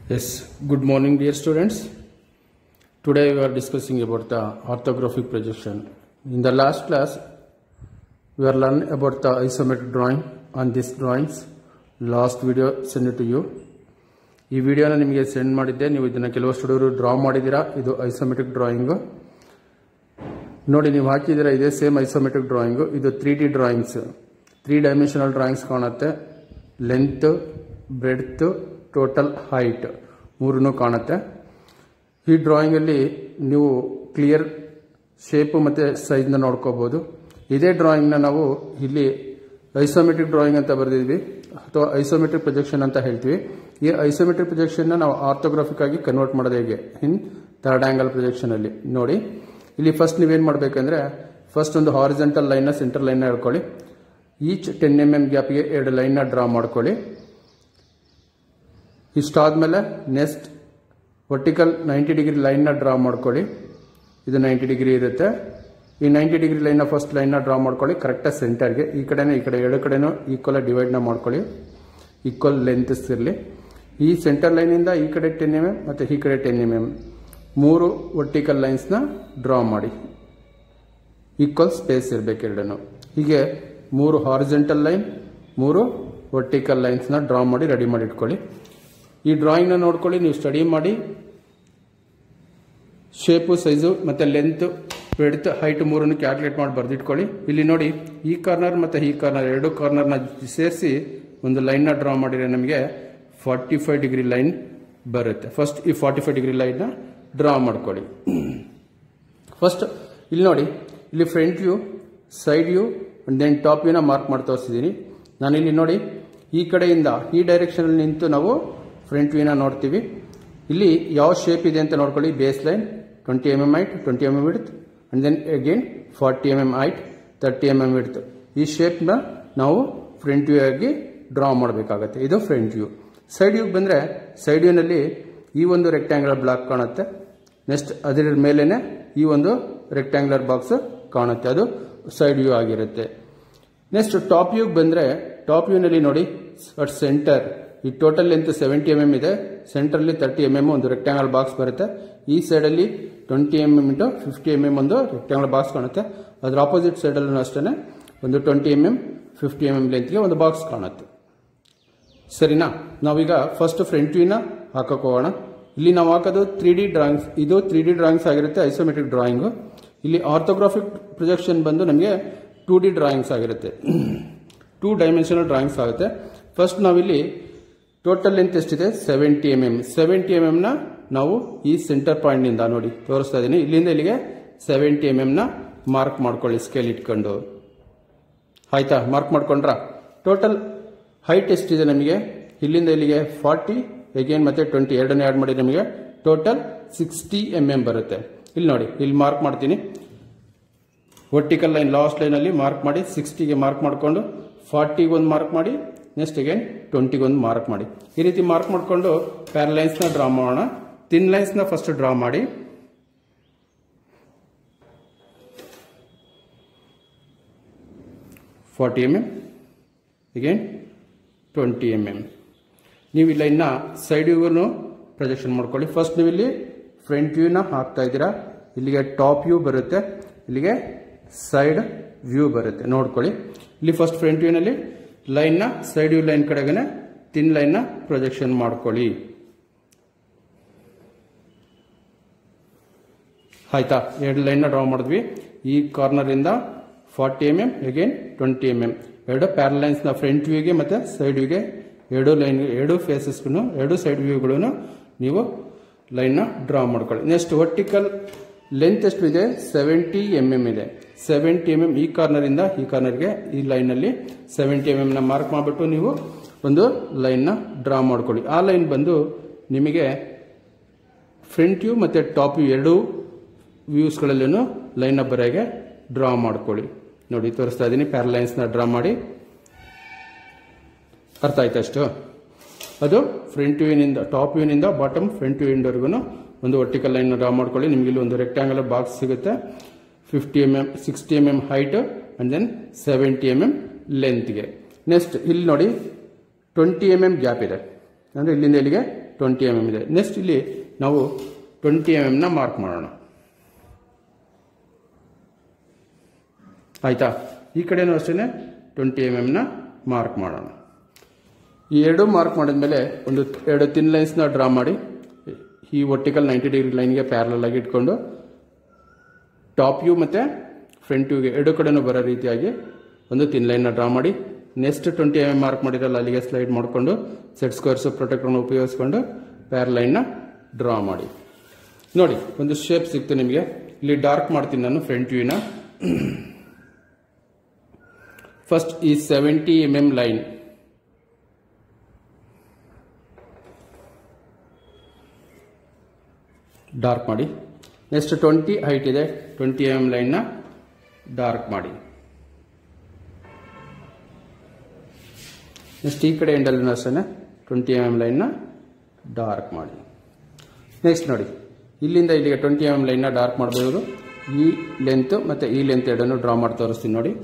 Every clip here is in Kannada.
Yes, good morning, dear students. Today we are discussing about the orthographic projection. In the last class, we are learning about the isometric drawing on these drawings. Last video send it to you. ಈ ವಿಡಿಯೋನ ನಿಮಗೆ ಸೆಂಡ್ ಮಾಡಿದ್ದೆ ನೀವು ಇದನ್ನು ಕೆಲವಷ್ಟು ಹುಡುಗರು ಡ್ರಾ ಮಾಡಿದ್ದೀರಾ ಇದು ಐಸೋಮೆಟ್ರಿಕ್ ಡ್ರಾಯಿಂಗು ನೋಡಿ ನೀವು ಹಾಕಿದ್ದೀರಾ ಇದೇ ಸೇಮ್ ಐಸೋಮೆಟ್ರಿಕ್ ಡ್ರಾಯಿಂಗು ಇದು three D drawings three dimensional drawings ಕಾಣುತ್ತೆ ಲೆಂತ್ ಬ್ರೆಡ್ತ್ ಟೋಟಲ್ ಹೈಟ್ ಮೂರನ್ನು ಕಾಣುತ್ತೆ ಈ ಡ್ರಾಯಿಂಗಲ್ಲಿ ನೀವು ಕ್ಲಿಯರ್ ಶೇಪು ಮತ್ತು ಸೈಜ್ನ ನೋಡ್ಕೋಬೋದು ಇದೇ ಡ್ರಾಯಿಂಗ್ನ ನಾವು ಇಲ್ಲಿ ಐಸೋಮೆಟ್ರಿಕ್ ಡ್ರಾಯಿಂಗ್ ಅಂತ ಬರೆದಿದ್ವಿ ಅಥವಾ ಐಸೋಮೆಟ್ರಿಕ್ ಪ್ರೊಜೆಕ್ಷನ್ ಅಂತ ಹೇಳ್ತೀವಿ ಈ ಐಸೋಮೆಟ್ರಿಕ್ ಪ್ರೊಜೆಕ್ಷನ್ನ ನಾವು ಆರ್ಥೋಗ್ರಾಫಿಕ್ ಆಗಿ ಕನ್ವರ್ಟ್ ಮಾಡೋದು ಹೇಗೆ ಇನ್ ಥರ್ಡ್ ಆಂಗಲ್ ಪ್ರೊಜೆಕ್ಷನ್ ಅಲ್ಲಿ ನೋಡಿ ಇಲ್ಲಿ ಫಸ್ಟ್ ನೀವೇನು ಮಾಡಬೇಕಂದ್ರೆ ಫಸ್ಟ್ ಒಂದು ಹಾರಿಜೆಂಟಲ್ ಲೈನ್ನ ಸೆಂಟರ್ ಲೈನ್ನ ಹೇಳ್ಕೊಳ್ಳಿ ಈಚ್ ಟೆನ್ ಎಮ್ ಎಮ್ ಗ್ಯಾಪ್ಗೆ ಎರಡು ಲೈನ್ನ ಡ್ರಾ ಮಾಡ್ಕೊಳ್ಳಿ ಇಷ್ಟಾದ್ಮೇಲೆ ನೆಕ್ಸ್ಟ್ ವರ್ಟಿಕಲ್ ನೈಂಟಿ ಡಿಗ್ರಿ ಲೈನ್ನ ಡ್ರಾ ಮಾಡ್ಕೊಳ್ಳಿ ಇದು ನೈಂಟಿ ಡಿಗ್ರಿ ಇರುತ್ತೆ ಈ ನೈಂಟಿ ಡಿಗ್ರಿ ಲೈನ್ನ ಫಸ್ಟ್ ಲೈನ್ನ ಡ್ರಾ ಮಾಡ್ಕೊಳ್ಳಿ ಕರೆಕ್ಟಾಗಿ ಸೆಂಟರ್ಗೆ ಈ ಕಡೆನೂ ಈ ಕಡೆ ಎರಡು ಕಡೆನೂ ಈಕ್ವಲ್ ಡಿವೈಡ್ನ ಮಾಡ್ಕೊಳ್ಳಿ ಈಕ್ವಲ್ ಲೆಂತ್ಸ್ ಇರಲಿ ಈ ಸೆಂಟರ್ ಲೈನಿಂದ ಈ ಕಡೆ ಟೆನ್ ಎಮ್ ಎಮ್ ಮತ್ತು ಈ ಕಡೆ ಟೆನ್ ಎಮ್ ಎಮ್ ಮೂರು ವರ್ಟಿಕಲ್ ಲೈನ್ಸ್ನ ಡ್ರಾ ಮಾಡಿ ಈಕ್ವಲ್ ಸ್ಪೇಸ್ ಇರಬೇಕು ಎರಡನ್ನು ಹೀಗೆ ಮೂರು ಹಾರಿಜೆಂಟಲ್ ಲೈನ್ ಮೂರು ವರ್ಟಿಕಲ್ ಲೈನ್ಸ್ನ ಡ್ರಾ ಮಾಡಿ ರೆಡಿ ಮಾಡಿ ಇಟ್ಕೊಳ್ಳಿ ಈ ಡ್ರಾಯಿಂಗ್ನ ನೋಡ್ಕೊಳ್ಳಿ ನೀವು ಸ್ಟಡಿ ಮಾಡಿ ಶೇಪು ಸೈಜು ಮತ್ತು ಲೆಂತ್ ಬೆಡ್ತ್ ಹೈಟ್ ಮೂರನ್ನು ಕ್ಯಾಲ್ಕುಲೇಟ್ ಮಾಡಿ ಬರೆದಿಟ್ಕೊಳ್ಳಿ ಇಲ್ಲಿ ನೋಡಿ ಈ ಕಾರ್ನರ್ ಮತ್ತು ಈ ಕಾರ್ನರ್ ಎರಡು ಕಾರ್ನರ್ನ ಸೇರಿಸಿ ಒಂದು ಲೈನ್ನ ಡ್ರಾ ಮಾಡಿದ್ರೆ ನಮಗೆ ಫಾರ್ಟಿ ಫೈವ್ ಡಿಗ್ರಿ ಲೈನ್ ಬರುತ್ತೆ ಫಸ್ಟ್ ಈ ಫಾರ್ಟಿ ಫೈವ್ ಡಿಗ್ರಿ ಲೈನ್ನ ಡ್ರಾ ಮಾಡ್ಕೊಳ್ಳಿ ಫಸ್ಟ್ ಇಲ್ಲಿ ನೋಡಿ ಇಲ್ಲಿ front view side view and then top ವ್ಯೂನ ಮಾರ್ಕ್ ಮಾಡಿ ತೋರಿಸಿದ್ದೀನಿ ನಾನು ಇಲ್ಲಿ ನೋಡಿ ಈ ಕಡೆಯಿಂದ ಈ ಡೈರೆಕ್ಷನಲ್ಲಿ ನಿಂತು ನಾವು ಫ್ರಂಟ್ ವ್ಯೂನ ನೋಡ್ತೀವಿ ಇಲ್ಲಿ ಯಾವ ಶೇಪ್ ಇದೆ ಅಂತ ನೋಡ್ಕೊಳ್ಳಿ base line twenty M M height twenty M M width and then again forty M M height thirty M M width ಈ ಶೇಪ್ನ ನಾವು ಫ್ರಂಟ್ ವ್ಯೂ ಆಗಿ ಡ್ರಾ ಮಾಡಬೇಕಾಗತ್ತೆ ಇದು ಫ್ರಂಟ್ ವ್ಯೂ ಸೈಡ್ ವ್ಯೂಗೆ ಬಂದರೆ ಸೈಡ್ ವ್ಯೂನಲ್ಲಿ ಈ ಒಂದು ರೆಕ್ಟ್ಯಾಂಗ್ಯುಲರ್ ಬ್ಲಾಕ್ ಕಾಣುತ್ತೆ ನೆಕ್ಸ್ಟ್ ಅದರ ಮೇಲೇನೆ ಈ ಒಂದು ರೆಕ್ಟ್ಯಾಂಗ್ಯುಲರ್ ಬಾಕ್ಸ್ ಕಾಣುತ್ತೆ ಅದು ಸೈಡ್ ವ್ಯೂ ಆಗಿರುತ್ತೆ ನೆಕ್ಸ್ಟ್ ಟಾಪ್ ವ್ಯೂಗೆ ಬಂದರೆ ಟಾಪ್ ವ್ಯೂನಲ್ಲಿ ನೋಡಿ ಅಟ್ ಸೆಂಟರ್ ಈ total length seventy M M ಇದೆ ಸೆಂಟ್ರಲ್ಲಿ ತರ್ಟಿ ಎಮ್ ಎಮ್ ಒಂದು ರೆಕ್ಟ್ಯಾಂಗಲ್ ಬಾಕ್ಸ್ ಬರುತ್ತೆ ಈ ಸೈಡಲ್ಲಿ twenty M M into fifty M M ಒಂದು ರೆಕ್ಟ್ಯಾಂಗಲ್ ಬಾಕ್ಸ್ ಕಾಣುತ್ತೆ ಅದರ ಆಪೋಸಿಟ್ ಸೈಡಲ್ಲೂ ಅಷ್ಟೇ ಒಂದು twenty M M fifty M M ಲೆಂತ್ಗೆ ಒಂದು ಬಾಕ್ಸ್ ಕಾಣುತ್ತೆ ಸರಿನಾ ನಾವೀಗ ಫಸ್ಟ್ ಫ್ರಂಟ್ ವ್ಯೂನ ಹಾಕಕ್ಕೆ ಹೋಗೋಣ ಇಲ್ಲಿ ನಾವು ಹಾಕೋದು ತ್ರೀ ಡಿ ಡ್ರಾಯಿಂಗ್ಸ್ ಇದು ತ್ರೀ ಡಿ ಡ್ರಾಯಿಂಗ್ಸ್ ಆಗಿರುತ್ತೆ ಐಸೋಮೆಟ್ರಿಕ್ ಡ್ರಾಯಿಂಗು ಇಲ್ಲಿ ಆರ್ಥೋಗ್ರಾಫಿಕ್ ಪ್ರೊಜೆಕ್ಷನ್ ಬಂದು ನಮಗೆ ಟೂ ಡಿ ಡ್ರಾಯಿಂಗ್ಸ್ ಆಗಿರುತ್ತೆ ಟೂ ಡೈಮೆನ್ಷನಲ್ ಡ್ರಾಯಿಂಗ್ಸ್ ಆಗುತ್ತೆ ಫಸ್ಟ್ ನಾವಿಲ್ಲಿ ಟೋಟಲ್ ಲೆಂತ್ ಎಷ್ಟಿದೆ seventy M M seventy M ಎಮ್ನ ನಾವು ಈ ಸೆಂಟರ್ ಪಾಯಿಂಟ್ನಿಂದ ನೋಡಿ ತೋರಿಸ್ತಾ ಇದ್ದೀನಿ ಇಲ್ಲಿಂದ ಇಲ್ಲಿಗೆ ಸೆವೆಂಟಿ ಎಮ್ ಎಮ್ನ ಮಾರ್ಕ್ ಮಾಡ್ಕೊಳ್ಳಿ ಸ್ಕೇಲ್ ಇಟ್ಕೊಂಡು ಆಯ್ತಾ ಮಾರ್ಕ್ ಮಾಡ್ಕೊಂಡ್ರ ಟೋಟಲ್ ಹೈಟ್ ಎಷ್ಟಿದೆ ನಮಗೆ ಇಲ್ಲಿಂದ ಇಲ್ಲಿಗೆ ಫಾರ್ಟಿ ಎಗೇನ್ ಮತ್ತೆ ಟ್ವೆಂಟಿ ಎರಡನೇ ಆ್ಯಡ್ ಮಾಡಿ ನಮಗೆ ಟೋಟಲ್ ಸಿಕ್ಸ್ಟಿ ಎಮ್ ಎಮ್ ಬರುತ್ತೆ ಇಲ್ಲಿ ನೋಡಿ ಇಲ್ಲಿ ಮಾರ್ಕ್ ಮಾಡ್ತೀನಿ ವರ್ಟಿಕಲ್ ಲೈನ್ ಲಾಸ್ಟ್ ಲೈನಲ್ಲಿ ಮಾರ್ಕ್ ಮಾಡಿ ಸಿಕ್ಸ್ಟಿಗೆ ಮಾರ್ಕ್ ಮಾಡಿಕೊಂಡು ಫಾರ್ಟಿಗೆ ಒಂದು ಮಾರ್ಕ್ ಮಾಡಿ ನೆಕ್ಸ್ಟ್ ಅಗೇನ್ ಟ್ವೆಂಟಿಗೆ ಒಂದು ಮಾರ್ಕ್ ಮಾಡಿ ಈ ರೀತಿ ಮಾರ್ಕ್ ಮಾಡಿಕೊಂಡು ಪ್ಯಾರಲೈನ್ಸ್ನ ಡ್ರಾ ಮಾಡೋಣ ತಿನ್ ಲೈನ್ಸ್ನ ಫಸ್ಟ್ ಡ್ರಾ ಮಾಡಿ forty M M again twenty M M ನೀವು ಇಲ್ಲ ಇನ್ನು ಸೈಡ್ ವ್ಯೂವನ್ನು ಪ್ರೊಜೆಕ್ಷನ್ ಮಾಡ್ಕೊಳ್ಳಿ ಫಸ್ಟ್ ನೀವು ಇಲ್ಲಿ ಫ್ರಂಟ್ ವ್ಯೂನ ಹಾಕ್ತಾ ಇದ್ದೀರಾ ಇಲ್ಲಿಗೆ ಟಾಪ್ ವ್ಯೂ ಬರುತ್ತೆ ಇಲ್ಲಿಗೆ ಸೈಡ್ ವ್ಯೂ ಬರುತ್ತೆ ನೋಡ್ಕೊಳ್ಳಿ ಇಲ್ಲಿ ಫಸ್ಟ್ ಫ್ರಂಟ್ ವ್ಯೂನಲ್ಲಿ ಲೈನ್ನ ಸೈಡ್ ವ್ಯೂ ಲೈನ್ ಕಡೆಗೆ ತಿನ್ ಲೈನ್ನ ಪ್ರೊಜೆಕ್ಷನ್ ಮಾಡ್ಕೊಳ್ಳಿ ಆಯ್ತಾ ಎರಡು ಲೈನ್ನ ಡ್ರಾ ಮಾಡಿದ್ವಿ ಈ ಕಾರ್ನರಿಂದ forty M M again twenty M M ಎರಡು ಪ್ಯಾರಲೈನ್ಸ್ನ ಫ್ರಂಟ್ ವ್ಯೂಗೆ ಮತ್ತು ಸೈಡ್ ವ್ಯೂಗೆ ಎರಡು ಲೈನ್ ಎರಡು ಫೇಸಸ್ಗೂ ಎರಡು ಸೈಡ್ ವ್ಯೂಗಳನ್ನು ನೀವು ಲೈನ್ನ ಡ್ರಾ ಮಾಡ್ಕೊಳ್ಳಿ ನೆಕ್ಸ್ಟ್ ವರ್ಟಿಕಲ್ ಲೆಂತ್ ಎಷ್ಟು ಇದೆ ಸೆವೆಂಟಿ ಎಮ್ ಎಮ್ ಇದೆ ಸೆವೆಂಟಿ ಎಮ್ ಎಮ್ ಈ ಕಾರ್ನರಿಂದ ಈ ಕಾರ್ನರ್ಗೆ ಈ ಲೈನಲ್ಲಿ ಸೆವೆಂಟಿ ಎಮ್ ಎಮ್ನ ಮಾರ್ಕ್ ಮಾಡಿಬಿಟ್ಟು ನೀವು ಒಂದು ಲೈನ್ನ ಡ್ರಾ ಮಾಡ್ಕೊಳ್ಳಿ ಆ ಲೈನ್ ಬಂದು ನಿಮಗೆ ಫ್ರಂಟ್ ವ್ಯೂ ಮತ್ತು ಟಾಪ್ ವ್ಯೂ ಎರಡೂ ವ್ಯೂಸ್ಗಳಲ್ಲೂ ಲೈನ್ನ ಬರೆಗೆ ಡ್ರಾ ಮಾಡ್ಕೊಳ್ಳಿ ನೋಡಿ ತೋರಿಸ್ತಾ ಇದ್ದೀನಿ ಪ್ಯಾರಲೈನ್ಸ್ನ ಡ್ರಾ ಮಾಡಿ ಅರ್ಥ ಆಯ್ತು ಅಷ್ಟು ಅದು ಫ್ರಂಟ್ ವ್ಯೂನಿಂದ ಟಾಪ್ ವ್ಯೂನಿಂದ ಬಾಟಮ್ ಫ್ರಂಟ್ ವ್ಯೂವರೆಗೂ ಒಂದು ವರ್ಟಿಕಲ್ ಲೈನ್ ಡ್ರಾ ಮಾಡ್ಕೊಳ್ಳಿ ನಿಮಗೆ ಇಲ್ಲಿ ಒಂದು ರೆಕ್ಟ್ಯಾಂಗುಲರ್ ಬಾಕ್ಸ್ ಸಿಗುತ್ತೆ fifty M M sixty M M height and then seventy M M ಲೆಂತ್ಗೆ ನೆಕ್ಸ್ಟ್ ಇಲ್ಲಿ ನೋಡಿ ಟ್ವೆಂಟಿ ಎಮ್ ಎಮ್ ಗ್ಯಾಪ್ ಇದೆ ಅಂದರೆ ಇಲ್ಲಿಂದ ಇಲ್ಲಿಗೆ ಟ್ವೆಂಟಿ ಎಮ್ ಎಮ್ ಇದೆ ನೆಕ್ಸ್ಟ್ ಇಲ್ಲಿ ನಾವು ಟ್ವೆಂಟಿ ಎಮ್ ಎಮ್ನ ಮಾರ್ಕ್ ಮಾಡೋಣ ಆಯ್ತಾ ಈ ಕಡೆನೂ ಅಷ್ಟೇ ಟ್ವೆಂಟಿ ಎಮ್ ಎಮ್ನ ಮಾರ್ಕ್ ಮಾಡೋಣ ಈ ಎರಡು ಮಾರ್ಕ್ ಮಾಡಿದ್ಮೇಲೆ ಒಂದು ಎರಡು ತಿನ್ ಲೈನ್ಸ್ನ ಡ್ರಾ ಮಾಡಿ ಈ ವರ್ಟಿಕಲ್ ನೈಂಟಿ ಡಿಗ್ರಿ ಲೈನ್ಗೆ ಪ್ಯಾರಲಲ್ ಆಗಿ ಇಟ್ಕೊಂಡು ಟಾಪ್ ವ್ಯೂ ಮತ್ತು ಫ್ರಂಟ್ ವ್ಯೂಗೆ ಎರಡು ಕಡೆನೂ ಬರೋ ರೀತಿಯಾಗಿ ಒಂದು ತಿನ್ ಲೈನ್ನ ಡ್ರಾ ಮಾಡಿ next twenty M M mark ಮಾಡಿರಲ್ಲ ಅಲ್ಲಿಗೆ ಸ್ಲೈಡ್ ಮಾಡಿಕೊಂಡು ಸೆಟ್ ಸ್ಕ್ವೇರ್ಸ್ ಪ್ರೊಟೆಕ್ಟರ್ನ ಉಪಯೋಗಿಸ್ಕೊಂಡು ಪ್ಯಾರ್ ಲೈನ್ನ ಡ್ರಾ ಮಾಡಿ ನೋಡಿ ಒಂದು ಶೇಪ್ ಸಿಕ್ತು ನಿಮಗೆ ಇಲ್ಲಿ ಡಾರ್ಕ್ ಮಾಡ್ತೀನಿ ನಾನು ಫ್ರಂಟ್ ವ್ಯೂನ ಫಸ್ಟ್ ಈ seventy M M line dark ಮಾಡಿ ನೆಕ್ಸ್ಟ್ ಟ್ವೆಂಟಿ ಹೈಟ್ ಇದೆ ಟ್ವೆಂಟಿ ಎಮ್ ಎಮ್ ಲೈನ್ನ ಡಾರ್ಕ್ ಮಾಡಿ ನೆಕ್ಸ್ಟ್ ಈ ಕಡೆ ಎಂಡಲ್ಲೂ ಅಷ್ಟೇ ಟ್ವೆಂಟಿ ಎಮ್ ಎಮ್ ಲೈನ್ನ ಡಾರ್ಕ್ ಮಾಡಿ ನೆಕ್ಸ್ಟ್ ನೋಡಿ ಇಲ್ಲಿಂದ ಇಲ್ಲಿಗೆ ಟ್ವೆಂಟಿ ಎಮ್ ಎಮ್ ಲೈನ್ನ ಡಾರ್ಕ್ ಮಾಡಬಹುದು ಈ ಲೆಂತ್ ಮತ್ತು ಈ ಲೆಂತ್ ಎರಡನ್ನು ಡ್ರಾ ಮಾಡಿ ತೋರಿಸ್ತೀನಿ ನೋಡಿ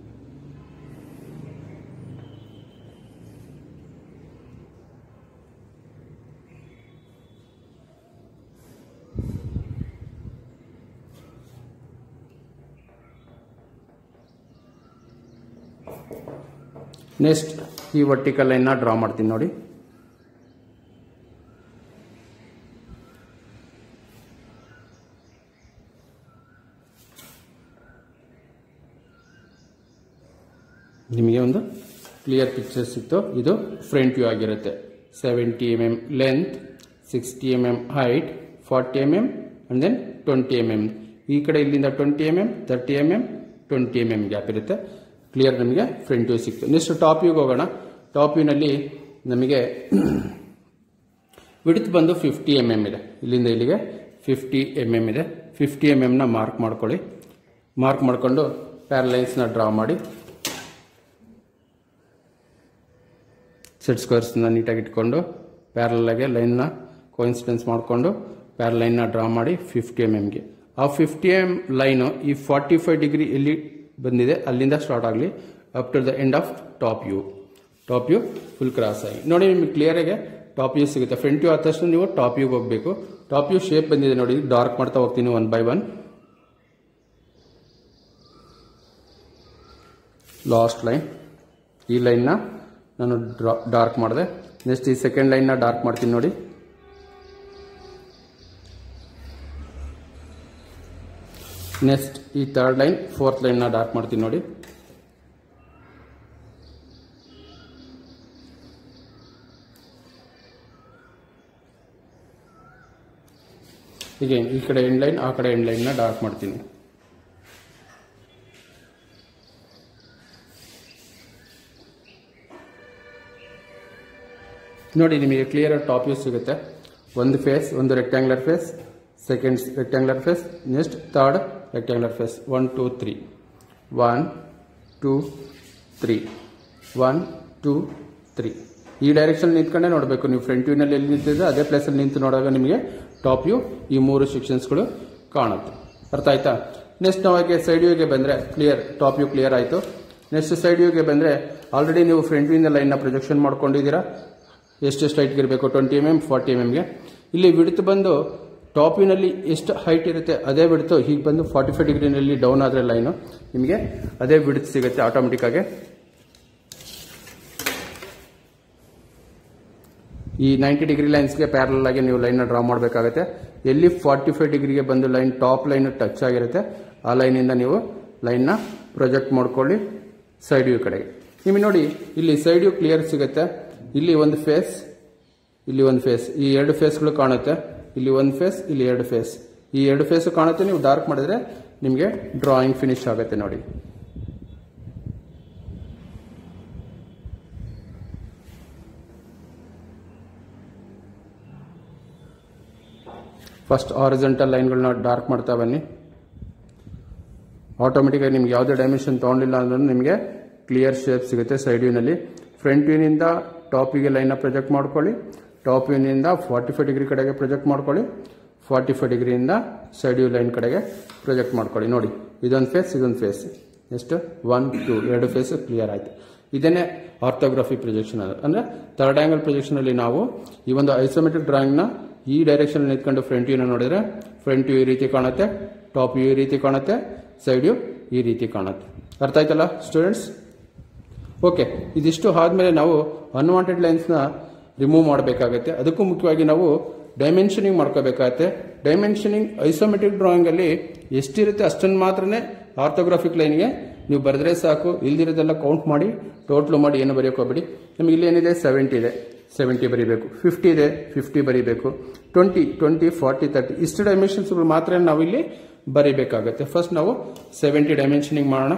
ನೆಕ್ಸ್ಟ್ ಈ ವರ್ಟಿಕಲ್ ಲೈನ್ನ ಡ್ರಾ ಮಾಡ್ತೀನಿ ನೋಡಿ ನಿಮಗೆ ಒಂದು ಕ್ಲಿಯರ್ ಪಿಕ್ಚರ್ ಸಿಕ್ತು ಇದು ಫ್ರಂಟ್ ವ್ಯೂ ಆಗಿರುತ್ತೆ seventy M M length sixty M M height forty M M and then twenty M M ಈ ಕಡೆ ಇಲ್ಲಿಂದ twenty M M thirty M M twenty M M gap ಇರುತ್ತೆ ಕ್ಲಿಯರ್ ನಮಗೆ ಫ್ರಂಟ್ ವ್ಯೂ ಸಿಕ್ತು ನೆಕ್ಸ್ಟ್ ಟಾಪ್ ವ್ಯೂಗೆ ಹೋಗೋಣ ಟಾಪ್ ವ್ಯೂನಲ್ಲಿ ನಮಗೆ ವಿಡ್ತ್ ಬಂದು ಫಿಫ್ಟಿ ಎಮ್ ಎಮ್ ಇದೆ ಇಲ್ಲಿಂದ ಇಲ್ಲಿಗೆ ಫಿಫ್ಟಿ ಎಮ್ ಎಮ್ ಇದೆ ಫಿಫ್ಟಿ ಎಮ್ ಎಮ್ನ ಮಾರ್ಕ್ ಮಾಡ್ಕೊಳ್ಳಿ ಮಾರ್ಕ್ ಮಾಡಿಕೊಂಡು ಪ್ಯಾರಲೈನ್ಸ್ನ ಡ್ರಾ ಮಾಡಿ ಸೆಟ್ ಸ್ಕ್ವೇರ್ಸ್ನ ನೀಟಾಗಿ ಇಟ್ಕೊಂಡು ಪ್ಯಾರಲಾಗೆ ಲೈನ್ನ ಕೋಇನ್ಸಿಡೆನ್ಸ್ ಮಾಡಿಕೊಂಡು ಪ್ಯಾರ್ ಲೈನ್ನ ಡ್ರಾ ಮಾಡಿ ಫಿಫ್ಟಿ ಎಮ್ ಎಮ್ಗೆ ಆ ಫಿಫ್ಟಿ ಎಮ್ ಲೈನು ಈ ಫಾರ್ಟಿ ಫೈವ್ ಡಿಗ್ರಿ ಎಲ್ಲಿ ಬಂದಿದೆ ಅಲ್ಲಿಂದ ಸ್ಟಾರ್ಟ್ ಆಗಲಿ up to the end of top view top view full cross ಆಗಿ ನೋಡಿ ನಿಮಗೆ ಕ್ಲಿಯರಾಗಿ ಟಾಪ್ ಯು ಸಿಗುತ್ತೆ ಫ್ರಂಟ್ ಯು ಆದ ತಕ್ಷಣ ನೀವು ಟಾಪ್ ಯುಗೆ ಹೋಗಬೇಕು ಟಾಪ್ ಯು ಶೇಪ್ ಬಂದಿದೆ ನೋಡಿ ಡಾರ್ಕ್ ಮಾಡ್ತಾ ಹೋಗ್ತೀನಿ one by one last line ಈ ಲೈನ್ನ ನಾನು ಡ್ರಾ ಡಾರ್ಕ್ ಮಾಡಿದೆ ನೆಕ್ಸ್ಟ್ ಈ ಸೆಕೆಂಡ್ ಲೈನ್ನ ಡಾರ್ಕ್ ಮಾಡ್ತೀನಿ ನೋಡಿ ನೆಕ್ಸ್ಟ್ ಈ ಥರ್ಡ್ ಲೈನ್ ಫೋರ್ತ್ ಲೈನ್ನ ಡಾರ್ಕ್ ಮಾಡ್ತೀನಿ ನೋಡಿ ಹೀಗೆ ಈ ಕಡೆ ಎಂಡ್ ಲೈನ್ ಆ ಕಡೆ ಎಂಡ್ ಲೈನ್ನ ಡಾರ್ಕ್ ಮಾಡ್ತೀನಿ ನೋಡಿ ನಿಮಗೆ ಕ್ಲಿಯರ್ ಟಾಪ್ ವ್ಯೂ ಸಿಗುತ್ತೆ ಒಂದು ಫೇಸ್ ಒಂದು rectangular face second rectangular face next third rectangular face one two three one two three one two three ಈ ಡೈರೆಕ್ಷನ್ ನಿಂತ್ಕೊಂಡೇ ನೋಡಬೇಕು ನೀವು ಫ್ರಂಟ್ ವ್ಯೂನಲ್ಲಿ ಎಲ್ಲಿ ನಿಂತಿದ್ರೆ ಅದೇ ಪ್ಲೇಸಲ್ಲಿ ನಿಂತು ನೋಡುವಾಗ ನಿಮಗೆ ಟಾಪ್ ವ್ಯೂ ಈ ಮೂರು ಸೆಕ್ಷನ್ಸ್ಗಳು ಕಾಣುತ್ತೆ ಅರ್ಥ ಆಯ್ತಾ ನೆಕ್ಸ್ಟ್ ನಾವಾಗೆ ಸೈಡ್ ವ್ಯೂಗೆ ಬಂದರೆ ಕ್ಲಿಯರ್ ಟಾಪ್ ವ್ಯೂ ಕ್ಲಿಯರ್ ಆಯಿತು ನೆಕ್ಸ್ಟ್ ಸೈಡ್ ವ್ಯೂಗೆ ಬಂದರೆ ಆಲ್ರೆಡಿ ನೀವು ಫ್ರಂಟ್ ವ್ಯೂಯಿಂದ ಲೈನ್ನ ಪ್ರೊಜೆಕ್ಷನ್ ಮಾಡ್ಕೊಂಡಿದ್ದೀರಾ ಎಷ್ಟೆಷ್ಟು ಹೈಟ್ಗೆ ಇರಬೇಕು twenty M M forty M ಎಮ್ಗೆ ಇಲ್ಲಿ ವಿಡ್ತ್ ಬಂದು ಟಾಪ್ ವ್ಯೂನಲ್ಲಿ ಎಷ್ಟು ಹೈಟ್ ಇರುತ್ತೆ ಅದೇ ವಿಡ್ತು ಹೀಗೆ ಬಂದು ಫಾರ್ಟಿ ಫೈವ್ ಡಿಗ್ರಿನಲ್ಲಿ ಡೌನ್ ಆದರೆ ಲೈನು ನಿಮಗೆ ಅದೇ ವಿಡ್ತ್ ಸಿಗುತ್ತೆ ಆಟೋಮೆಟಿಕ್ಕಾಗಿ ಈ ನೈಂಟಿ ಡಿಗ್ರಿ ಲೈನ್ಸ್ಗೆ ಪ್ಯಾರಲ್ ಆಗಿ ನೀವು ಲೈನ್ನ ಡ್ರಾ ಮಾಡಬೇಕಾಗುತ್ತೆ ಎಲ್ಲಿ ಫಾರ್ಟಿ ಫೈವ್ ಡಿಗ್ರಿಗೆ ಬಂದು ಲೈನ್ ಟಾಪ್ ಲೈನ್ ಟಚ್ ಆಗಿರುತ್ತೆ ಆ ಲೈನಿಂದ ನೀವು ಲೈನ್ನ ಪ್ರೊಜೆಕ್ಟ್ ಮಾಡ್ಕೊಳ್ಳಿ ಸೈಡ್ ವ್ಯೂ ಕಡೆಗೆ ನಿಮಗೆ ನೋಡಿ ಇಲ್ಲಿ ಸೈಡ್ ವ್ಯೂ ಕ್ಲಿಯರ್ ಸಿಗುತ್ತೆ ಇಲ್ಲಿ ಒಂದು ಫೇಸ್ ಇಲ್ಲಿ ಒಂದು ಫೇಸ್ ಈ ಎರಡು ಫೇಸ್ಗಳು ಕಾಣುತ್ತೆ ಇಲ್ಲಿ ಒಂದು ಫೇಸ್ ಇಲ್ಲಿ ಎರಡು ಫೇಸ್ ಈ ಎರಡು ಫೇಸ್ ಕಾಣುತ್ತೆ ನೀವು ಡಾರ್ಕ್ ಮಾಡಿದ್ರೆ ನಿಮಗೆ ಡ್ರಾಯಿಂಗ್ ಫಿನಿಶ್ ಆಗುತ್ತೆ ನೋಡಿ ಫಸ್ಟ್ ಆರಿಜೆಂಟಲ್ ಲೈನ್ಗಳನ್ನ ಡಾರ್ಕ್ ಮಾಡ್ತಾ ಬನ್ನಿ ಆಟೋಮೆಟಿಕಾಗಿ ನಿಮ್ಗೆ ಯಾವುದೇ ಡೈಮೆನ್ಷನ್ ತೊಗೊಂಡಿಲ್ಲ ಅಂದ್ರೂ ನಿಮಗೆ ಕ್ಲಿಯರ್ ಶೇಪ್ ಸಿಗುತ್ತೆ ಸೈಡ್ ವ್ಯೂನಲ್ಲಿ ಫ್ರಂಟ್ ವ್ಯೂನಿಂದ ಟಾಪ್ ವ್ಯೂಗೆ ಲೈನ್ನ ಪ್ರೊಜೆಕ್ಟ್ ಮಾಡ್ಕೊಳ್ಳಿ ಟಾಪ್ ವ್ಯೂನಿಂದ ಫಾರ್ಟಿ ಫೈವ್ ಡಿಗ್ರಿ ಕಡೆಗೆ ಪ್ರೊಜೆಕ್ಟ್ ಮಾಡ್ಕೊಳ್ಳಿ ಫಾರ್ಟಿ ಫೈವ್ ಡಿಗ್ರಿಯಿಂದ ಸೈಡ್ ವ್ಯೂ ಲೈನ್ ಕಡೆಗೆ ಪ್ರೊಜೆಕ್ಟ್ ಮಾಡ್ಕೊಳ್ಳಿ ನೋಡಿ ಇದೊಂದು ಫೇಸ್ ಇದೊಂದು ಫೇಸ್ ಎಷ್ಟು ಒನ್ ಟು ಎರಡು ಫೇಸ್ ಕ್ಲಿಯರ್ ಆಯಿತು ಇದನ್ನೇ ಆರ್ಥೋಗ್ರಫಿ ಪ್ರೊಜೆಕ್ಷನ್ ಅಂದ್ರೆ ಥರ್ಡ್ ಆಂಗಲ್ ಪ್ರೊಜೆಕ್ಷನ್ ಅಲ್ಲಿ ನಾವು ಈ ಒಂದು ಐಸೋಮೆಟ್ರಿಕ್ ಡ್ರಾಯಿಂಗ್ ನ ಈ ಡೈರೆಕ್ಷನ್ ನಿಂತ್ಕೊಂಡು ಫ್ರಂಟ್ ವ್ಯೂನ ನೋಡಿದ್ರೆ ಫ್ರಂಟ್ ವ್ಯೂ ಈ ರೀತಿ ಕಾಣುತ್ತೆ ಟಾಪ್ ವ್ಯೂ ಈ ರೀತಿ ಕಾಣುತ್ತೆ ಸೈಡ್ ವ್ಯೂ ಈ ರೀತಿ ಕಾಣುತ್ತೆ ಅರ್ಥ ಆಯ್ತಲ್ಲ ಸ್ಟೂಡೆಂಟ್ಸ್ ಓಕೆ ಇದಿಷ್ಟು ಆದಮೇಲೆ ನಾವು ಅನ್ವಾಂಟೆಡ್ ಲೈನ್ಸ್ನ ರಿಮೂವ್ ಮಾಡಬೇಕಾಗತ್ತೆ ಅದಕ್ಕೂ ಮುಖ್ಯವಾಗಿ ನಾವು ಡೈಮೆನ್ಷನಿಂಗ್ ಮಾಡ್ಕೋಬೇಕಾಗತ್ತೆ ಡೈಮೆನ್ಷನಿಂಗ್ ಐಸೋಮೆಟ್ರಿಕ್ ಡ್ರಾಯಿಂಗಲ್ಲಿ ಎಷ್ಟಿರುತ್ತೆ ಅಷ್ಟನ್ನು ಮಾತ್ರನೇ ಆರ್ಥೋಗ್ರಾಫಿಕ್ ಲೈನ್ಗೆ ನೀವು ಬರೆದ್ರೆ ಸಾಕು ಇಲ್ದಿರೋದೆಲ್ಲ ಕೌಂಟ್ ಮಾಡಿ ಟೋಟ್ಲು ಮಾಡಿ ಏನು ಬರೆಯೋಕೆ ಹೋಗ್ಬೇಡಿ ನಮಗೆ ಇಲ್ಲಿ ಏನಿದೆ ಸೆವೆಂಟಿ ಇದೆ ಸೆವೆಂಟಿ ಬರೀಬೇಕು ಫಿಫ್ಟಿ ಇದೆ ಫಿಫ್ಟಿ ಬರೀಬೇಕು ಟ್ವೆಂಟಿ ಟ್ವೆಂಟಿ ಫಾರ್ಟಿ ತರ್ಟಿ ಇಷ್ಟು ಡೈಮೆನ್ಷನ್ಸ್ಗಳು ಮಾತ್ರ ನಾವು ಇಲ್ಲಿ ಬರೀಬೇಕಾಗತ್ತೆ ಫಸ್ಟ್ ನಾವು ಸೆವೆಂಟಿ ಡೈಮೆನ್ಷನಿಂಗ್ ಮಾಡೋಣ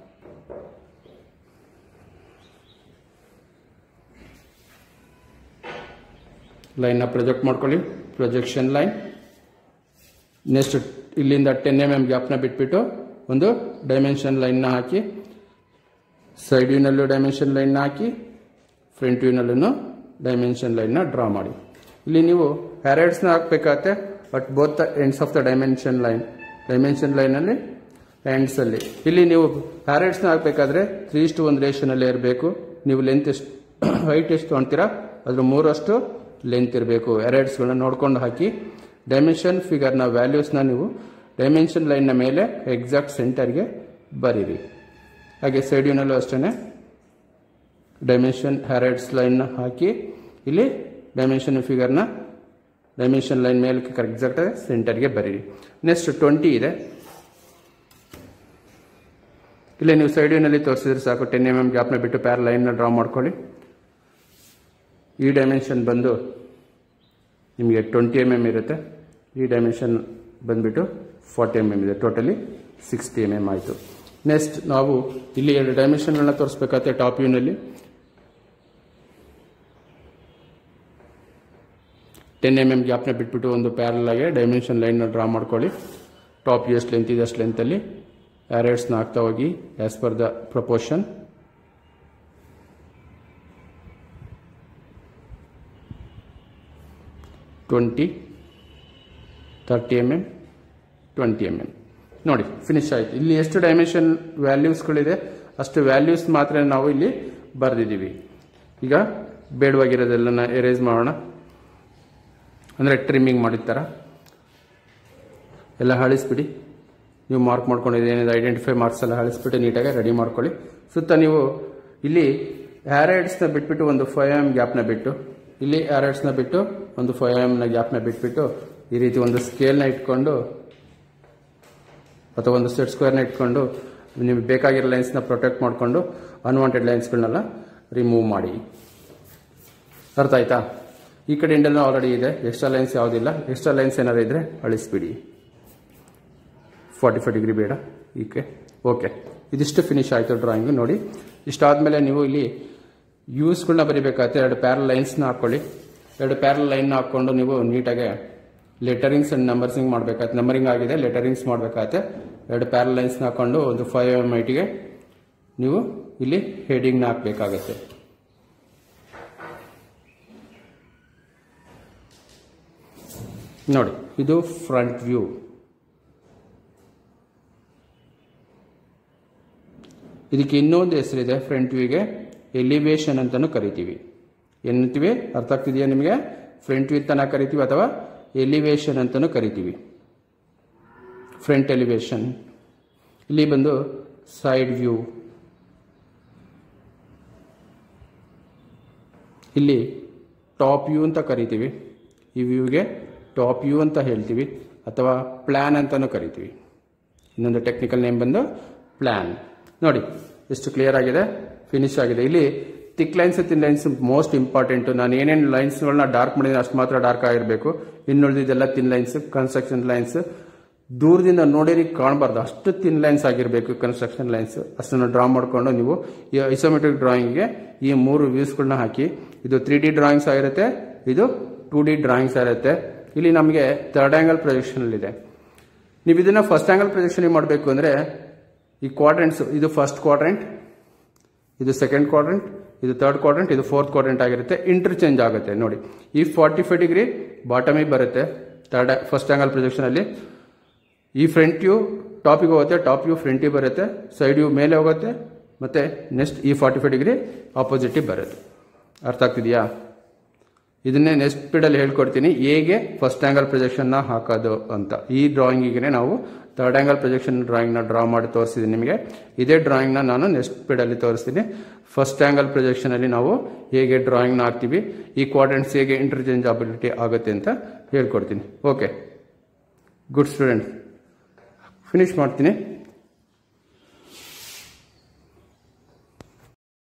ಲೈನ್ನ ಪ್ರೊಜೆಕ್ಟ್ ಮಾಡ್ಕೊಳ್ಳಿ ಪ್ರೊಜೆಕ್ಷನ್ ಲೈನ್ ನೆಕ್ಸ್ಟ್ ಇಲ್ಲಿಂದ ಟೆನ್ ಎಮ್ ಎಮ್ ಗ್ಯಾಪ್ನ ಬಿಟ್ಬಿಟ್ಟು ಒಂದು ಡೈಮೆನ್ಷನ್ ಲೈನ್ನ ಹಾಕಿ ಸೈಡ್ ವ್ಯೂನಲ್ಲೂ ಡೈಮೆನ್ಷನ್ ಲೈನ್ನ ಹಾಕಿ ಫ್ರಂಟ್ ವ್ಯೂನಲ್ಲೂ ಡೈಮೆನ್ಷನ್ ಲೈನ್ನ ಡ್ರಾ ಮಾಡಿ ಇಲ್ಲಿ ನೀವು ಹ್ಯಾರೆಡ್ಸ್ನ ಹಾಕಬೇಕಾಗತ್ತೆ but both the ends of the dimension line dimension ಲೈನಲ್ಲಿ ಎಂಡ್ಸಲ್ಲಿ ಇಲ್ಲಿ ನೀವು ಹ್ಯಾರೆಡ್ಸ್ನ ಹಾಕಬೇಕಾದ್ರೆ ತ್ರೀ ಇಷ್ಟು ಒಂದು ರೇಷನಲ್ಲೇ ಇರಬೇಕು ನೀವು ಲೆಂತ್ ಎಷ್ಟು ಹೈಟ್ ಎಷ್ಟು ತೊಗೊಳ್ತೀರಾ ಅದ್ರ ಮೂರಷ್ಟು ಲೆಂತ್ ಇರಬೇಕು ಎರಡ್ಸ್ಗಳನ್ನ ನೋಡ್ಕೊಂಡು ಹಾಕಿ ಡೈಮೆನ್ಷನ್ ಫಿಗರ್ನ ವ್ಯಾಲ್ಯೂಸ್ನ ನೀವು ಡೈಮೆನ್ಷನ್ ಲೈನ್ನ ಮೇಲೆ ಎಕ್ಸಾಕ್ಟ್ ಸೆಂಟರ್ಗೆ ಬರೀರಿ ಹಾಗೆ ಸೈಡ್ಯೂನಲ್ಲೂ ಅಷ್ಟೇ ಡೈಮೆನ್ಷನ್ ಹ್ಯಾರೆಡ್ಸ್ ಲೈನ್ನ ಹಾಕಿ ಇಲ್ಲಿ ಡೈಮೆನ್ಷನ್ ಫಿಗರ್ನ ಡೈಮೆನ್ಷನ್ ಲೈನ್ ಮೇಲೆ ಎಕ್ಸಾಕ್ಟ್ ಸೆಂಟರ್ಗೆ ಬರೀರಿ ನೆಕ್ಸ್ಟ್ ಟ್ವೆಂಟಿ ಇದೆ ಇಲ್ಲಿ ನೀವು ಸೈಡ್ಯೂನಲ್ಲಿ ತೋರಿಸಿದ್ರೆ ಸಾಕು ಟೆನ್ ಎಮ್ ಎಮ್ ಗ್ಯಾಪ್ನ ಬಿಟ್ಟು ಪ್ಯಾರ್ ಲೈನ್ನ ಡ್ರಾ ಮಾಡ್ಕೊಳ್ಳಿ ಈ ಡೈಮೆನ್ಷನ್ ಬಂದು ನಿಮಗೆ ಟ್ವೆಂಟಿ ಎಮ್ ಎಮ್ ಇರುತ್ತೆ ಈ ಡೈಮೆನ್ಷನ್ ಬಂದ್ಬಿಟ್ಟು ಫಾರ್ಟಿ ಎಮ್ ಎಮ್ ಇದೆ ಟೋಟಲಿ ಸಿಕ್ಸ್ಟಿ ಎಮ್ ಎಮ್ ಆಯಿತು ನೆಕ್ಸ್ಟ್ ನಾವು ಇಲ್ಲಿ ಎರಡು ಡೈಮೆನ್ಷನ್ಗಳನ್ನ ತೋರಿಸ್ಬೇಕಾಗುತ್ತೆ ಟಾಪ್ ವ್ಯೂನಲ್ಲಿ ಟೆನ್ ಎಮ್ ಎಮ್ ಗ್ಯಾಪ್ನ ಬಿಟ್ಬಿಟ್ಟು ಒಂದು ಪ್ಯಾರಲ್ ಆಗಿ ಡೈಮೆನ್ಷನ್ ಲೈನ್ನ ಡ್ರಾ ಮಾಡ್ಕೊಳ್ಳಿ ಟಾಪ್ ಎಷ್ಟು ಲೆಂತ್ ಇದೆ ಅಷ್ಟು ಲೆಂತಲ್ಲಿ ಆ್ಯರೇಟ್ಸ್ನ ಹಾಕ್ತಾ ಹೋಗಿ as per the proportion twenty thirty M M twenty M M ನೋಡಿ ಫಿನಿಶ್ ಆಯಿತು ಇಲ್ಲಿ ಎಷ್ಟು ಡೈಮೆನ್ಷನ್ ವ್ಯಾಲ್ಯೂಸ್ಗಳಿದೆ ಅಷ್ಟು ವ್ಯಾಲ್ಯೂಸ್ ಮಾತ್ರ ನಾವು ಇಲ್ಲಿ ಬರೆದಿದ್ದೀವಿ ಈಗ ಬೇಡವಾಗಿರೋದೆಲ್ಲ ಎರೇಸ್ ಮಾಡೋಣ ಅಂದರೆ ಟ್ರಿಮ್ಮಿಂಗ್ ಮಾಡಿರ್ತಾರ ಎಲ್ಲ ಅಳಿಸ್ಬಿಡಿ ನೀವು ಮಾರ್ಕ್ ಮಾಡ್ಕೊಂಡಿದ್ದು ಏನಿದೆ ಐಡೆಂಟಿಫೈ ಮಾರ್ಕ್ಸ್ ಎಲ್ಲ ಅಳಿಸ್ಬಿಟ್ಟು ನೀಟಾಗಿ ರೆಡಿ ಮಾಡ್ಕೊಳ್ಳಿ ಸುತ್ತ ನೀವು ಇಲ್ಲಿ ಹ್ಯಾರೈಡ್ಸ್ನ ಬಿಟ್ಬಿಟ್ಟು ಒಂದು ಫೈವ್ ಎಮ್ ಗ್ಯಾಪ್ನ ಬಿಟ್ಟು ಇಲ್ಲಿ ಹ್ಯಾರೈಡ್ಸ್ನ ಬಿಟ್ಟು ಒಂದು ಫೈವ್ ಎಮ್ನ ಗ್ಯಾಪ್ನ ಬಿಟ್ಬಿಟ್ಟು ಈ ರೀತಿ ಒಂದು ಸ್ಕೇಲ್ನ ಇಟ್ಕೊಂಡು ಅಥವಾ ಒಂದು ಸೆಟ್ ಸ್ಕ್ವೇರ್ನ ಇಟ್ಕೊಂಡು ನಿಮಗೆ ಬೇಕಾಗಿರೋ ಲೈನ್ಸ್ನ ಪ್ರೊಟೆಕ್ಟ್ ಮಾಡಿಕೊಂಡು ಅನ್ವಾಂಟೆಡ್ ಲೈನ್ಸ್ಗಳನ್ನೆಲ್ಲ ರಿಮೂವ್ ಮಾಡಿ ಅರ್ಥ ಆಯ್ತಾ ಈ ಕಡೆ ಇಂಡಲ್ ಆಲ್ರೆಡಿ ಇದೆ ಎಕ್ಸ್ಟ್ರಾ ಲೈನ್ಸ್ ಯಾವುದಿಲ್ಲ ಎಕ್ಸ್ಟ್ರಾ ಲೈನ್ಸ್ ಏನಾದ್ರು ಇದ್ರೆ ಅಳಿಸ್ಬಿಡಿ ಫಾರ್ಟಿ ಫೈವ್ ಡಿಗ್ರಿ ಬೇಡ ಈಕೆ ಓಕೆ ಇದಿಷ್ಟು ಫಿನಿಶ್ ಆಯಿತು ಡ್ರಾಯಿಂಗ್ ನೋಡಿ ಇಷ್ಟಾದಮೇಲೆ ನೀವು ಇಲ್ಲಿ ಯೂಸ್ಗಳನ್ನ ಬರಿಬೇಕಾಗತ್ತೆ ಎರಡು ಪ್ಯಾರಲ್ ಲೈನ್ಸ್ನ ಹಾಕ್ಕೊಳ್ಳಿ ಎರಡು ಪ್ಯಾರಲ್ ಲೈನ್ನ ಹಾಕ್ಕೊಂಡು ನೀವು ನೀಟಾಗಿ ಲೆಟರಿಂಗ್ಸ್ ಅಂಡ್ ನಂಬರ್ಸಿಂಗ್ ಮಾಡಬೇಕಾಗತ್ತೆ ನಂಬರಿಂಗ್ ಆಗಿದೆ ಲೆಟರಿಂಗ್ಸ್ ಮಾಡಬೇಕಾಗತ್ತೆ ಎರಡು ಪ್ಯಾರಲ್ ಲೈನ್ಸ್ನ ಹಾಕ್ಕೊಂಡು ಒಂದು ಫೈವ್ ಎಮ್ ಐಟಿಗೆ ನೀವು ಇಲ್ಲಿ ಹೆಡಿಂಗ್ನ ಹಾಕಬೇಕಾಗತ್ತೆ ನೋಡಿ ಇದು ಫ್ರಂಟ್ ವ್ಯೂ ಇದಕ್ಕೆ ಇನ್ನೊಂದು ಹೆಸರಿದೆ ಫ್ರಂಟ್ ವ್ಯೂಗೆ ಎಲಿವೇಶನ್ ಅಂತಾನು ಕರಿತೀವಿ ಏನಂತೀವಿ ಅರ್ಥ ಆಗ್ತಿದೆಯಾ ನಿಮಗೆ ಫ್ರಂಟ್ ವ್ಯೂ ತನ ಕರಿತೀವಿ ಅಥವಾ ಎಲಿವೇಶನ್ ಅಂತಾನು ಕರಿತೀವಿ ಫ್ರಂಟ್ ಎಲಿವೇಶನ್ ಇಲ್ಲಿ ಬಂದು ಸೈಡ್ ವ್ಯೂ ಇಲ್ಲಿ ಟಾಪ್ ವ್ಯೂ ಅಂತ ಕರಿತೀವಿ ಈ ವ್ಯೂಗೆ ಟಾಪ್ ವ್ಯೂ ಅಂತ ಹೇಳ್ತೀವಿ ಅಥವಾ ಪ್ಲ್ಯಾನ್ ಅಂತಲೂ ಕರಿತೀವಿ ಇನ್ನೊಂದು ಟೆಕ್ನಿಕಲ್ ನೇಮ್ ಬಂದು ಪ್ಲ್ಯಾನ್ ನೋಡಿ ಎಷ್ಟು ಕ್ಲಿಯರ್ ಆಗಿದೆ ಫಿನಿಶ್ ಆಗಿದೆ ಇಲ್ಲಿ thick lines thin lines most important ನಾನು ಏನೇನು ಲೈನ್ಸ್ಗಳನ್ನ ಡಾರ್ಕ್ ಮಾಡಿದ್ರೆ ಅಷ್ಟು ಮಾತ್ರ ಡಾರ್ಕ್ ಆಗಿರಬೇಕು ಇನ್ನುಳಿದಿದ್ದೆಲ್ಲ ತಿನ್ ಲೈನ್ಸ್ ಕನ್ಸ್ಟ್ರಕ್ಷನ್ ಲೈನ್ಸ್ ದೂರದಿಂದ ನೋಡಿರಿ ಕಾಣಬಾರ್ದು ಅಷ್ಟು ತಿನ್ ಲೈನ್ಸ್ ಆಗಿರಬೇಕು ಕನ್ಸ್ಟ್ರಕ್ಷನ್ ಲೈನ್ಸ್ ಅಷ್ಟನ್ನು ಡ್ರಾ ಮಾಡಿಕೊಂಡು ನೀವು ಈ ಐಸೋಮೆಟ್ರಿಕ್ ಡ್ರಾಯಿಂಗ್ಗೆ ಈ ಮೂರು ವ್ಯೂಸ್ಗಳನ್ನ ಹಾಕಿ ಇದು ತ್ರೀ ಡಿ ಡ್ರಾಯಿಂಗ್ಸ್ ಆಗಿರುತ್ತೆ ಇದು ಟೂ ಡಿ ಡ್ರಾಯಿಂಗ್ಸ್ ಆಗಿರುತ್ತೆ ಇಲ್ಲಿ ನಮಗೆ ಥರ್ಡ್ ಆಂಗಲ್ ಪ್ರೊಜೆಕ್ಷನ್ ಇದೆ ನೀವು ಇದನ್ನ ಫಸ್ಟ್ ಆಂಗಲ್ ಪ್ರೊಜೆಕ್ಷನ್ ಮಾಡಬೇಕು ಅಂದರೆ ಈ ಕ್ವಾಡ್ರೆಂಟ್ಸ್ ಇದು ಫಸ್ಟ್ ಕ್ವಾಡ್ರೆಂಟ್ ಇದು ಸೆಕೆಂಡ್ ಕ್ವಾಡ್ರೆಂಟ್ ಇದು ಥರ್ಡ್ ಕ್ವಾಡ್ರೆಂಟ್ ಇದು ಫೋರ್ತ್ ಕ್ವಾಡ್ರೆಂಟ್ ಆಗಿರುತ್ತೆ ಇಂಟರ್ಚೇಂಜ್ ಆಗುತ್ತೆ ನೋಡಿ ಈ ಫಾರ್ಟಿ ಫೈವ್ ಡಿಗ್ರಿ ಬಾಟಮಿಗೆ ಬರುತ್ತೆ ಥರ್ಡ್ ಫಸ್ಟ್ ಆಂಗಲ್ ಪ್ರೊಜೆಕ್ಷನ್ ಅಲ್ಲಿ ಈ ಫ್ರಂಟ್ ವ್ಯೂ ಟಾಪಿಗೆ ಹೋಗುತ್ತೆ ಟಾಪ್ ವ್ಯೂ ಫ್ರಂಟಿಗೆ ಬರುತ್ತೆ ಸೈಡ್ ವ್ಯೂ ಮೇಲೆ ಹೋಗುತ್ತೆ ಮತ್ತು ನೆಕ್ಸ್ಟ್ ಈ ಫಾರ್ಟಿ ಫೈವ್ ಡಿಗ್ರಿ ಆಪೋಸಿಟಿಗೆ ಬರೋದು ಅರ್ಥ ಆಗ್ತಿದೆಯಾ ಇದನ್ನೇ ನೆಕ್ಸ್ಟ್ ಸ್ಪೀಡಲ್ಲಿ ಹೇಳ್ಕೊಡ್ತೀನಿ ಹೇಗೆ ಫಸ್ಟ್ ಆ್ಯಂಗಲ್ ಪ್ರೊಜೆಕ್ಷನ್ನ ಹಾಕೋದು ಅಂತ ಈ ಡ್ರಾಯಿಂಗಿಗೆ ನಾವು ಥರ್ಡ್ ಆ್ಯಂಗಲ್ ಪ್ರೊಜೆಕ್ಷನ್ ಡ್ರಾಯಿಂಗ್ನ ಡ್ರಾ ಮಾಡಿ ತೋರಿಸಿದ್ದೀನಿ ನಿಮಗೆ ಇದೇ ಡ್ರಾಯಿಂಗ್ನ ನಾನು ನೆಕ್ಸ್ಟ್ ಸ್ಪೀಡಲ್ಲಿ ತೋರಿಸ್ತೀನಿ ಫಸ್ಟ್ ಆ್ಯಂಗಲ್ ಪ್ರೊಜೆಕ್ಷನಲ್ಲಿ ನಾವು ಹೇಗೆ ಡ್ರಾಯಿಂಗ್ನ ಹಾಕ್ತೀವಿ ಈ ಕ್ವಾಡ್ರೆಂಟ್ಸ್ ಹೇಗೆ ಇಂಟರ್ಚೇಂಜಬಿಲಿಟಿ ಆಗುತ್ತೆ ಅಂತ ಹೇಳ್ಕೊಡ್ತೀನಿ ಓಕೆ ಗುಡ್ ಸ್ಟೂಡೆಂಟ್ ಫಿನಿಶ್ ಮಾಡ್ತೀನಿ